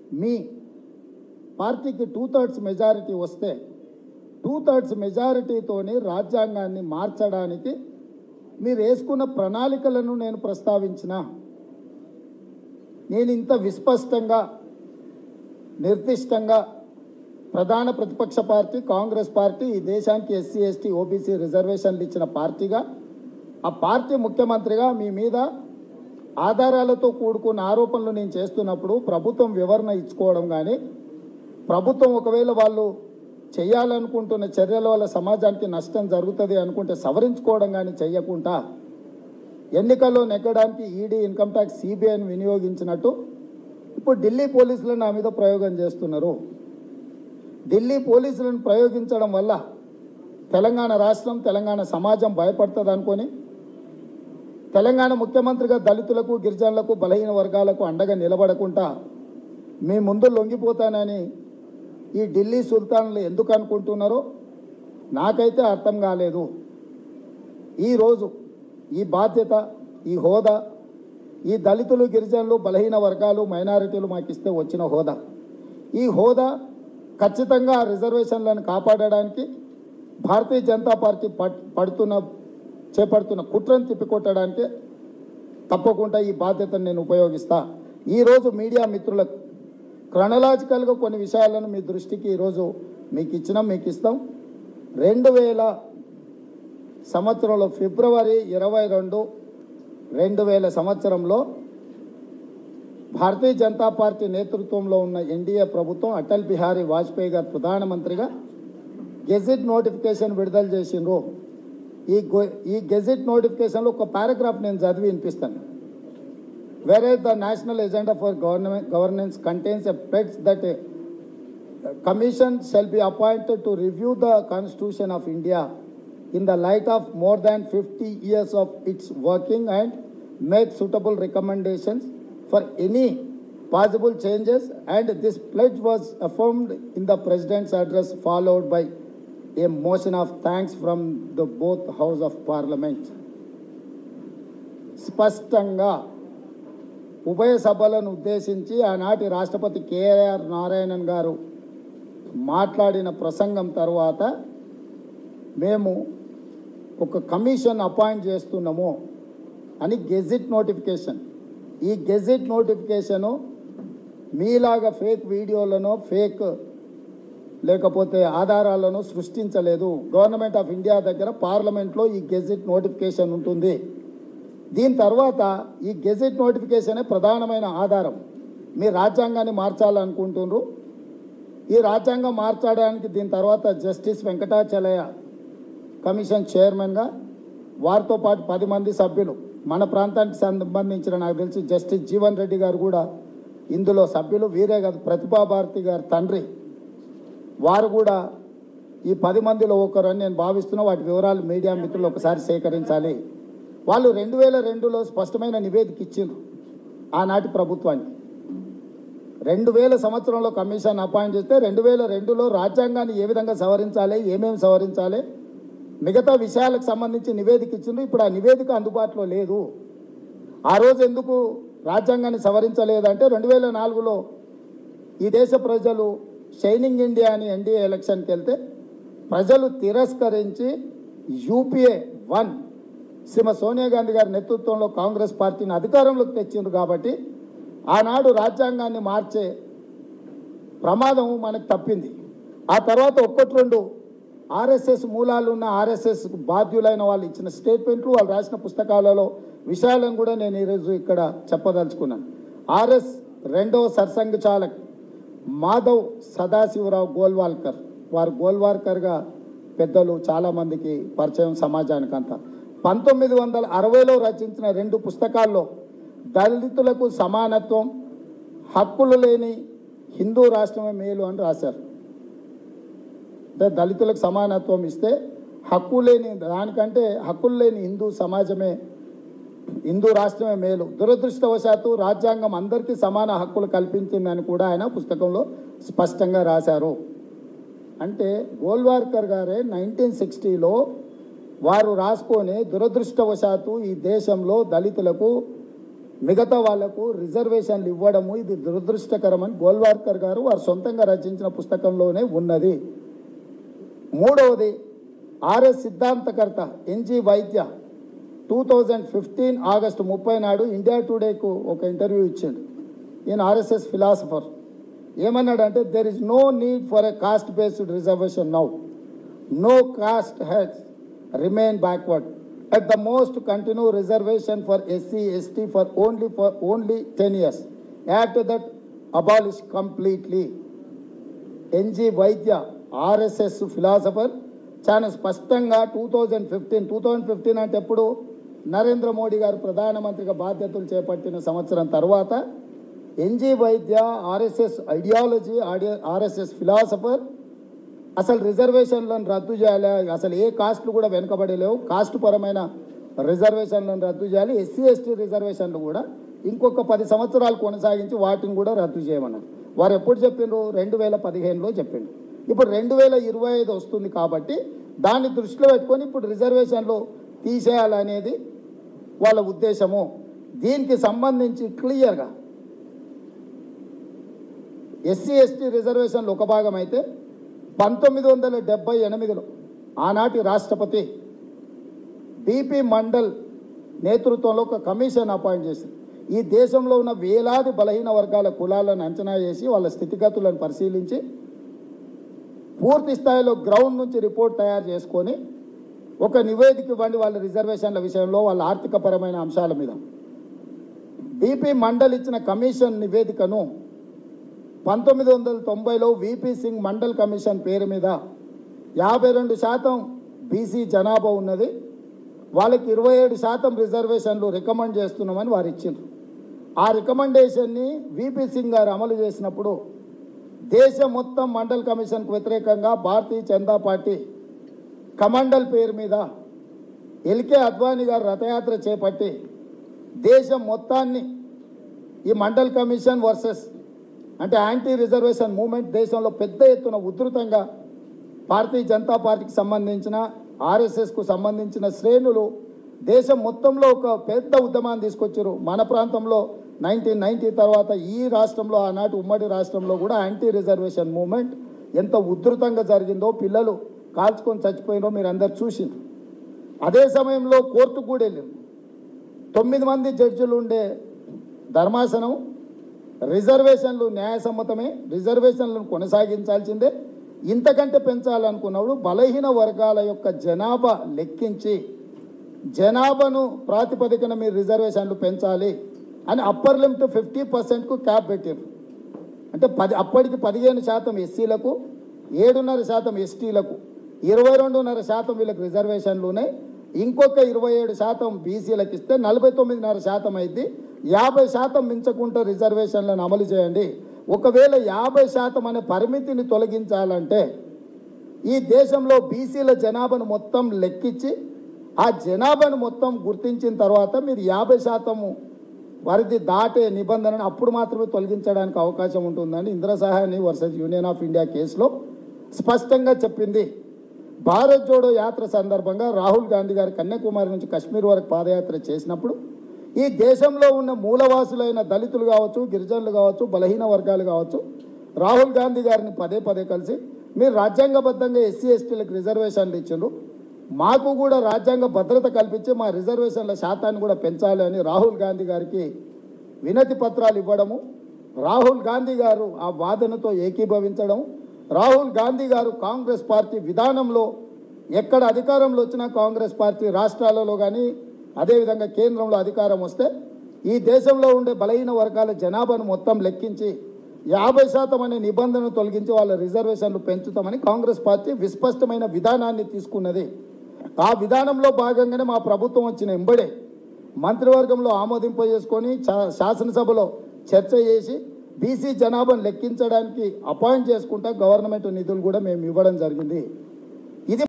మీ పార్టీకి two thirds majority వస్తే two thirds మెజారిటీతోని రాజ్యాంగాన్ని మార్చడానికి మీరు వేసుకున్న ప్రణాళికలను నేను ప్రస్తావించిన నేను ఇంత విస్పష్టంగా నిర్దిష్టంగా ప్రధాన ప్రతిపక్ష పార్టీ కాంగ్రెస్ పార్టీ ఈ దేశానికి ఎస్సీ ఎస్టీ ఓబీసీ రిజర్వేషన్లు ఇచ్చిన పార్టీగా ఆ పార్టీ ముఖ్యమంత్రిగా మీ మీద ఆధారాలతో కూడుకున్న ఆరోపణలు నేను చేస్తున్నప్పుడు ప్రభుత్వం వివరణ ఇచ్చుకోవడం కానీ ప్రభుత్వం ఒకవేళ వాళ్ళు చేయాలనుకుంటున్న చర్యల వల్ల సమాజానికి నష్టం జరుగుతుంది అనుకుంటే సవరించుకోవడం కానీ చేయకుండా ఎన్నికల్లో నెగ్గడానికి ఈడీ ఇన్కమ్ ట్యాక్స్ సిబిఐని వినియోగించినట్టు ఇప్పుడు ఢిల్లీ పోలీసులు నా మీద ప్రయోగం చేస్తున్నారు ఢిల్లీ పోలీసులను ప్రయోగించడం వల్ల తెలంగాణ రాష్ట్రం తెలంగాణ సమాజం భయపడుతుంది అనుకొని తెలంగాణ ముఖ్యమంత్రిగా దళితులకు గిరిజనులకు బలహీన వర్గాలకు అండగా నిలబడకుండా మీ ముందు లొంగిపోతానని ఈ ఢిల్లీ సుల్తాన్లు ఎందుకు అనుకుంటున్నారో నాకైతే అర్థం కాలేదు ఈరోజు ఈ బాధ్యత ఈ హోదా ఈ దళితులు గిరిజనులు బలహీన వర్గాలు మైనారిటీలు మాకు ఇస్తే వచ్చిన హోదా ఈ హోదా ఖచ్చితంగా ఆ రిజర్వేషన్లను కాపాడడానికి భారతీయ జనతా పార్టీ పట్ పడుతున్న చేపడుతున్న కుట్రను తిప్పికొట్టడానికి తప్పకుండా ఈ బాధ్యతను నేను ఉపయోగిస్తా ఈరోజు మీడియా మిత్రులకు క్రొనలాజికల్గా కొన్ని విషయాలను మీ దృష్టికి ఈరోజు మీకు ఇచ్చినాం మీకు ఇస్తాం రెండు వేల సంవత్సరంలో ఫిబ్రవరి ఇరవై రెండు రెండు వేల సంవత్సరంలో భారతీయ జనతా పార్టీ నేతృత్వంలో ఉన్న ఎన్డీఏ ప్రభుత్వం అటల్ బిహారీ వాజ్పేయి గారు ప్రధానమంత్రిగా గెజిట్ నోటిఫికేషన్ విడుదల చేసిండ్రు ఈ గొ- ఈ గెజిట్ నోటిఫికేషన్లో ఒక పారాగ్రాఫ్ నేను చదివి వినిపిస్తాను whereas the national agenda for government, governance contains a pledge that a commission shall be appointed to review the constitution of India in the light of more than 50 years of its working and make suitable recommendations for any possible changes and this pledge was affirmed in the president's address followed by a motion of thanks from the both house of parliament స్పష్టంగా ఉభయ సభలను ఉద్దేశించి ఆనాటి రాష్ట్రపతి KR Narayanan గారు మాట్లాడిన ప్రసంగం తర్వాత మేము ఒక కమిషన్ అపాయింట్ చేస్తున్నాము అని గెజిట్ నోటిఫికేషన్ ఈ గెజిట్ నోటిఫికేషను మీలాగా ఫేక్ వీడియోలను ఫేక్ లేకపోతే ఆధారాలను సృష్టించలేదు గవర్నమెంట్ ఆఫ్ ఇండియా దగ్గర పార్లమెంట్లో ఈ గెజిట్ నోటిఫికేషన్ ఉంటుంది దీని తర్వాత ఈ గెజెట్ నోటిఫికేషనే ప్రధానమైన ఆధారం మీ రాజ్యాంగాన్ని మార్చాలనుకుంటున్నారు ఈ రాజ్యాంగం మార్చడానికి దీని తర్వాత జస్టిస్ వెంకటాచలయ కమిషన్ చైర్మన్గా వారితో పాటు పది మంది సభ్యులు మన ప్రాంతానికి సంబంధించిన నాకు తెలిసి జస్టిస్ జీవన్ రెడ్డి గారు కూడా ఇందులో సభ్యులు వీరే కాదు ప్రతిభా భారతి గారి తండ్రి వారు కూడా ఈ పది మందిలో ఒకరని నేను భావిస్తున్నా వాటి వివరాలు మీడియా మిత్రులు ఒకసారి సేకరించాలి వాళ్ళు రెండు వేల రెండులో స్పష్టమైన నివేదిక ఇచ్చిండ్రు ఆనాటి ప్రభుత్వానికి రెండు వేల సంవత్సరంలో కమిషన్ అపాయింట్ చేస్తే రెండు వేల రెండులో రాజ్యాంగాన్ని ఏ విధంగా సవరించాలి ఏమేమి సవరించాలి మిగతా విషయాలకు సంబంధించి నివేదిక ఇచ్చిండ్రు ఇప్పుడు ఆ నివేదిక అందుబాటులో లేదు ఆ రోజు ఎందుకు రాజ్యాంగాన్ని సవరించలేదంటే రెండు వేల నాలుగులో ఈ దేశ ప్రజలు షైనింగ్ ఇండియా అని ఎన్డీఏ ఎలక్షన్కి వెళ్తే ప్రజలు తిరస్కరించి యూపీఏ వన్ శ్రీమతి సోనియా గాంధీ గారి నేతృత్వంలో కాంగ్రెస్ పార్టీని అధికారంలోకి తెచ్చిండ్రు కాబట్టి ఆనాడు రాజ్యాంగాన్ని మార్చే ప్రమాదం మనకు తప్పింది ఆ తర్వాత ఒక్కటి రెండు ఆర్ఎస్ఎస్ మూలాలు ఉన్న ఆర్ఎస్ఎస్ బాధ్యులైన వాళ్ళు ఇచ్చిన స్టేట్మెంట్లు వాళ్ళు రాసిన పుస్తకాలలో విషయాలను కూడా నేను ఈరోజు ఇక్కడ చెప్పదలుచుకున్నాను ఆర్ఎస్ రెండవ సర్సంఘ చాలక్ మాధవ్ సదాశివరావు గోల్వాల్కర్ వారు గోల్వాల్కర్గా పెద్దలు చాలామందికి పరిచయం సమాజానికి అంతా పంతొమ్మిది వందల అరవైలో రచించిన రెండు పుస్తకాల్లో దళితులకు సమానత్వం హక్కులు లేని హిందూ రాష్ట్రమే మేలు అని రాశారు అంటే దళితులకు సమానత్వం ఇస్తే హక్కు లేని దానికంటే హక్కులు లేని హిందూ సమాజమే హిందూ రాష్ట్రమే మేలు దురదృష్టవశాత్తు రాజ్యాంగం అందరికీ సమాన హక్కులు కల్పించిందని కూడా ఆయన పుస్తకంలో స్పష్టంగా రాశారు అంటే గోల్వార్కర్ గారే నైన్టీన్ సిక్స్టీలో వారు రాసుకొని దురదృష్టవశాత్తు ఈ దేశంలో దళితులకు మిగతా వాళ్లకు రిజర్వేషన్లు ఇవ్వడము ఇది దురదృష్టకరమని గోల్వార్కర్ గారు వారు సొంతంగా రచించిన పుస్తకంలోనే ఉన్నది మూడవది ఆర్ఎస్ సిద్ధాంతకర్త NG Vaidya two thousand fifteen August ముప్పై నాడు ఇండియా టుడేకు ఒక ఇంటర్వ్యూ ఇచ్చాడు ఈయన ఆర్ఎస్ఎస్ ఫిలాసఫర్ ఏమన్నాడంటే there is no need for a caste based reservation now no caste has remained backward. At the most, continue reservation for SC, ST for only for only 10 years. After that, abolish completely. NG Vaidya RSS philosopher చాలా స్పష్టంగా two thousand fifteen two thousand fifteen అంటే ఎప్పుడు నరేంద్ర మోడీ గారు ప్రధానమంత్రిగా బాధ్యతలు చేపట్టిన సంవత్సరం తర్వాత NG Vaidya RSS ideology RSS philosopher అసలు రిజర్వేషన్లను రద్దు చేయాలి అసలు ఏ కాస్ట్లు కూడా వెనుకబడలేవు కాస్ట్ పరమైన రిజర్వేషన్లను రద్దు చేయాలి ఎస్సీ ఎస్టీ రిజర్వేషన్లు కూడా ఇంకొక పది సంవత్సరాలు కొనసాగించి వాటిని కూడా రద్దు చేయమన్నారు వారు ఎప్పుడు చెప్పిండ్రు రెండు వేల పదిహేనులో చెప్పిండ్రు ఇప్పుడు రెండు వేల ఇరవై ఐదు వస్తుంది కాబట్టి దాన్ని దృష్టిలో పెట్టుకొని ఇప్పుడు రిజర్వేషన్లు తీసేయాలనేది వాళ్ళ ఉద్దేశము దీనికి సంబంధించి క్లియర్గా ఎస్సీ ఎస్టీ రిజర్వేషన్లు ఒక భాగం అయితే పంతొమ్మిది వందల డెబ్బై ఎనిమిదిలో ఆనాటి రాష్ట్రపతి బీపీ మండల్ నేతృత్వంలో ఒక కమిషన్ అపాయింట్ చేసింది ఈ దేశంలో ఉన్న వేలాది బలహీన వర్గాల కులాలను అంచనా చేసి వాళ్ళ స్థితిగతులను పరిశీలించి పూర్తి స్థాయిలో గ్రౌండ్ నుంచి రిపోర్ట్ తయారు చేసుకొని ఒక నివేదిక ఇవ్వండి వాళ్ళ రిజర్వేషన్ల విషయంలో వాళ్ళ ఆర్థికపరమైన అంశాల మీద బీపీ మండల్ ఇచ్చిన కమిషన్ నివేదికను పంతొమ్మిది వందల తొంభైలో విపి సింగ్ మండల్ కమిషన్ పేరు మీద యాభై రెండు శాతం బీసీ జనాభా ఉన్నది వాళ్ళకి ఇరవై ఏడు శాతం రిజర్వేషన్లు రికమెండ్ చేస్తున్నామని వారు ఇచ్చిండ్రు ఆ రికమెండేషన్ని విపి సింగ్ గారు అమలు చేసినప్పుడు దేశం మొత్తం మండల్ కమిషన్కు వ్యతిరేకంగా భారతీయ జనతా పార్టీ కమండల్ పేరు మీద ఎల్కే అద్వానీ గారు రథయాత్ర చేపట్టి దేశం మొత్తాన్ని ఈ మండల్ కమిషన్ వర్సెస్ అంటే యాంటీ రిజర్వేషన్ మూమెంట్ దేశంలో పెద్ద ఎత్తున ఉధృతంగా భారతీయ జనతా పార్టీకి సంబంధించిన ఆర్ఎస్ఎస్కు సంబంధించిన శ్రేణులు దేశం మొత్తంలో ఒక పెద్ద ఉద్యమాన్ని తీసుకొచ్చారు మన ప్రాంతంలో నైన్టీన్ నైన్టీ తర్వాత ఈ రాష్ట్రంలో ఆనాటి ఉమ్మడి రాష్ట్రంలో కూడా యాంటీ రిజర్వేషన్ మూమెంట్ ఎంత ఉధృతంగా జరిగిందో పిల్లలు కాల్చుకొని చచ్చిపోయినో మీరు అందరు చూసిండ్రు అదే సమయంలో కోర్టుకు కూడా వెళ్ళింది తొమ్మిది మంది జడ్జిలు ఉండే ధర్మాసనం రిజర్వేషన్లు న్యాయసమ్మతమే రిజర్వేషన్లను కొనసాగించాల్సిందే ఇంతకంటే పెంచాలనుకున్నప్పుడు బలహీన వర్గాల యొక్క జనాభా లెక్కించి జనాభాను ప్రాతిపదికన మీరు రిజర్వేషన్లు పెంచాలి అని అప్పర్ లిమిట్ ఫిఫ్టీ పర్సెంట్కు క్యాప్ పెట్టారు అంటే పది అప్పటికి పదిహేను శాతం ఎస్సీలకు ఏడున్నర శాతం ఎస్టీలకు ఇరవై రెండున్నర శాతం వీళ్ళకి రిజర్వేషన్లు ఉన్నాయి ఇంకొక ఇరవై ఏడు శాతం బీసీలకు ఇస్తే నలభై తొమ్మిదిన్నర శాతం అయింది యాభై శాతం మించకుండా రిజర్వేషన్లను అమలు చేయండి ఒకవేళ యాభై శాతం అనే పరిమితిని తొలగించాలంటే ఈ దేశంలో బీసీల జనాభాను మొత్తం లెక్కించి ఆ జనాభాను మొత్తం గుర్తించిన తర్వాత మీరు యాభై శాతము పరిధి దాటే నిబంధనను అప్పుడు మాత్రమే తొలగించడానికి అవకాశం ఉంటుందని ఇంద్ర సహాయని వర్సెస్ యూనియన్ ఆఫ్ ఇండియా కేసులో స్పష్టంగా చెప్పింది భారత్ జోడో యాత్ర సందర్భంగా రాహుల్ గాంధీ గారు కన్యాకుమారి నుంచి కశ్మీర్ వరకు పాదయాత్ర చేసినప్పుడు ఈ దేశంలో ఉన్న మూలవాసులైన దళితులు కావచ్చు గిరిజనులు కావచ్చు బలహీన వర్గాలు కావచ్చు రాహుల్ గాంధీ గారిని పదే పదే కలిసి మీరు రాజ్యాంగబద్ధంగా ఎస్సీ ఎస్టీలకు రిజర్వేషన్లు ఇచ్చిండ్రు మాకు కూడా రాజ్యాంగ భద్రత కల్పించి మా రిజర్వేషన్ల శాతాన్ని కూడా పెంచాలి అని రాహుల్ గాంధీ గారికి వినతి పత్రాలు ఇవ్వడము రాహుల్ గాంధీ గారు ఆ వాదనతో ఏకీభవించడం రాహుల్ గాంధీ గారు కాంగ్రెస్ పార్టీ విధానంలో ఎక్కడ అధికారంలో వచ్చినా కాంగ్రెస్ పార్టీ రాష్ట్రాలలో కానీ అదేవిధంగా కేంద్రంలో అధికారం వస్తే ఈ దేశంలో ఉండే బలహీన వర్గాల జనాభాను మొత్తం లెక్కించి యాభై శాతం అనే నిబంధనను తొలగించి వాళ్ళ రిజర్వేషన్లు పెంచుతామని కాంగ్రెస్ పార్టీ విస్పష్టమైన విధానాన్ని తీసుకున్నది ఆ విధానంలో భాగంగానే మా ప్రభుత్వం వచ్చిన ఎంబడే మంత్రివర్గంలో ఆమోదింపజేసుకొని చా- శాసనసభలో చర్చ చేసి బీసీ జనాభాను లెక్కించడానికి అపాయింట్ చేసుకుంటా గవర్నమెంట్ నిధులు కూడా మేము ఇవ్వడం జరిగింది